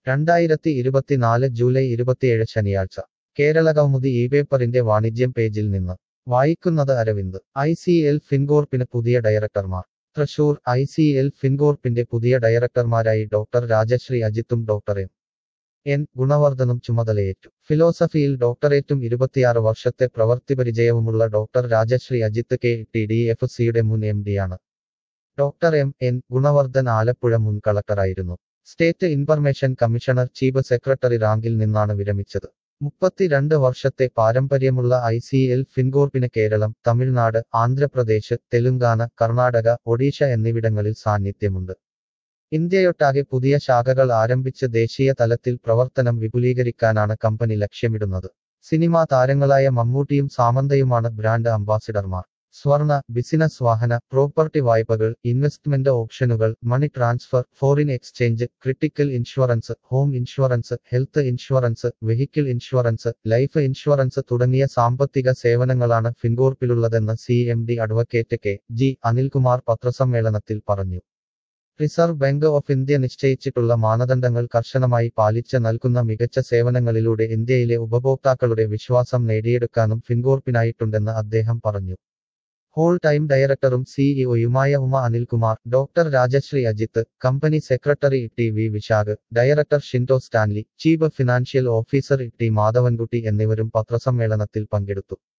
രണ്ടായിരത്തി ഇരുപത്തിനാല് ജൂലൈ ഇരുപത്തിയേഴ് ശനിയാഴ്ച കേരള കൗമുദി ഈ പേപ്പറിന്റെ വാണിജ്യം പേജിൽ നിന്ന് വായിക്കുന്നത് അരവിന്ദ് ഐ സി എൽ ഫിൻകോർപ്പിന് പുതിയ ഡയറക്ടർമാർ തൃശൂർ ഐ സി എൽ ഫിൻകോർപ്പിന്റെ പുതിയ ഡയറക്ടർമാരായി ഡോക്ടർ രാജശ്രീ അജിത്തും ഡോക്ടർ എം എൻ ഗുണവർദ്ധനും ചുമതലയേറ്റു ഫിലോസഫിയിൽ ഡോക്ടറേറ്റും ഇരുപത്തിയാറ് വർഷത്തെ പ്രവൃത്തിപരിചയവുമുള്ള doctor Rajasree Ajith K T D F സിയുടെ മുൻ എം ഡിയാണ് doctor M N Gunavardhan Alappuzha മുൻ കളക്ടറായിരുന്നു state information commissioner chief secretary റാങ്കിൽ നിന്നാണ് വിരമിച്ചത് മുപ്പത്തിരണ്ട് വർഷത്തെ പാരമ്പര്യമുള്ള ഐ സി എൽ ഫിൻകോർപ്പിന് കേരളം തമിഴ്നാട് ആന്ധ്രാപ്രദേശ് തെലുങ്കാന കർണാടക ഒഡീഷ എന്നിവിടങ്ങളിൽ സാന്നിധ്യമുണ്ട് ഇന്ത്യയൊട്ടാകെ പുതിയ ശാഖകൾ ആരംഭിച്ച് ദേശീയ തലത്തിൽ പ്രവർത്തനം വിപുലീകരിക്കാനാണ് കമ്പനി ലക്ഷ്യമിടുന്നത് സിനിമാ താരങ്ങളായ മമ്മൂട്ടിയും സാമന്തയുമാണ് ബ്രാൻഡ് അംബാസിഡർമാർ സ്വർണ ബിസിനസ് വാഹന പ്രോപ്പർട്ടി വായ്പകൾ ഇൻവെസ്റ്റ്മെന്റ് ഓപ്ഷനുകൾ money transfer foreign exchange critical insurance home insurance health insurance vehicle insurance life insurance തുടങ്ങിയ സാമ്പത്തിക സേവനങ്ങളാണ് ഫിൻകോർപ്പിലുള്ളതെന്ന് C M D advocate K G Anilkumar പത്രസമ്മേളനത്തിൽ പറഞ്ഞു റിസർവ് ബാങ്ക് ഓഫ് ഇന്ത്യ നിശ്ചയിച്ചിട്ടുള്ള മാനദണ്ഡങ്ങൾ കർശനമായി പാലിച്ച് നൽകുന്ന മികച്ച സേവനങ്ങളിലൂടെ ഇന്ത്യയിലെ ഉപഭോക്താക്കളുടെ വിശ്വാസം നേടിയെടുക്കാനും ഫിൻകോർപ്പിനായിട്ടുണ്ടെന്ന് അദ്ദേഹം പറഞ്ഞു ഹോൾ ടൈം ഡയറക്ടറും സിഇഒയുമായ Uma Anilkumar doctor Rajasree Ajith company secretary T V Vishakh director Shindo Stanley chief financial officer T Madhavankutty എന്നിവരും പത്രസമ്മേളനത്തിൽ പങ്കെടുത്തു